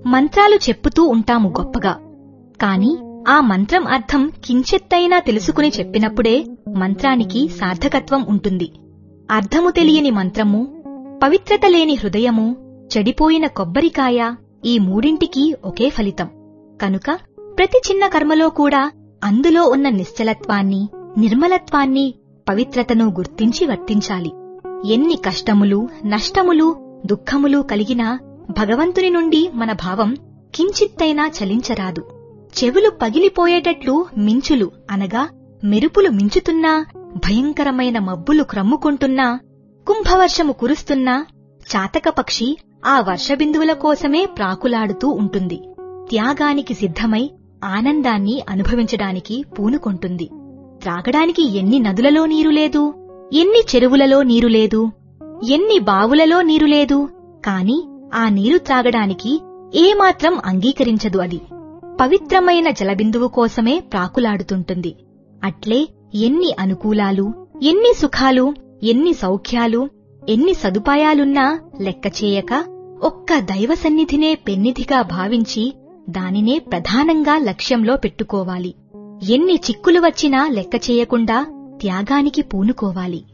మంత్రాలు చెప్పుతూ ఉంటాము గొప్పగా కాని ఆ మంత్రం అర్థం కించెత్తైనా తెలుసుకుని చెప్పినప్పుడే మంత్రానికి సార్థకత్వం ఉంటుంది అర్థము తెలియని మంత్రము పవిత్రత లేని హృదయము చెడిపోయిన కొబ్బరికాయ ఈ మూడింటికి ఒకే ఫలితం కనుక ప్రతి చిన్న కర్మలో కూడా అందులో ఉన్న నిశ్చలత్వాన్ని నిర్మలత్వాన్ని పవిత్రతను గుర్తించి వర్తించాలి ఎన్ని కష్టములు నష్టములు దుఃఖములు కలిగినా భగవంతుని నుండి మన భావం కించిత్తైనా చలించరాదు చెవులు పగిలిపోయేటట్లు మించులు అనగా మెరుపులు మించుతున్నా భయంకరమైన మబ్బులు క్రమ్ముకుంటున్నా కుంభవర్షము కురుస్తున్నా చాతక పక్షి ఆ వర్షబిందువుల కోసమే ప్రాకులాడుతూ ఉంటుంది త్యాగానికి సిద్ధమై ఆనందాన్ని అనుభవించడానికి పూనుకొంటుంది త్రాగడానికి ఎన్ని నదులలో నీరు లేదు ఎన్ని చెరువులలో నీరు లేదు ఎన్ని బావులలో నీరు లేదు కాని ఆ నీరు త్రాగడానికి ఏమాత్రం అంగీకరించదు అది పవిత్రమైన జలబిందువు కోసమే ప్రాకులాడుతుంటుంది అట్లే ఎన్ని అనుకూలాలు ఎన్ని సుఖాలు ఎన్ని సౌఖ్యాలు ఎన్ని సదుపాయాలున్నా లెక్క చేయక ఒక్క దైవ సన్నిధినే పెన్నిధిగా భావించి దానినే ప్రధానంగా లక్ష్యంలో పెట్టుకోవాలి ఎన్ని చిక్కులు వచ్చినా లెక్క చేయకుండా త్యాగానికి పూనుకోవాలి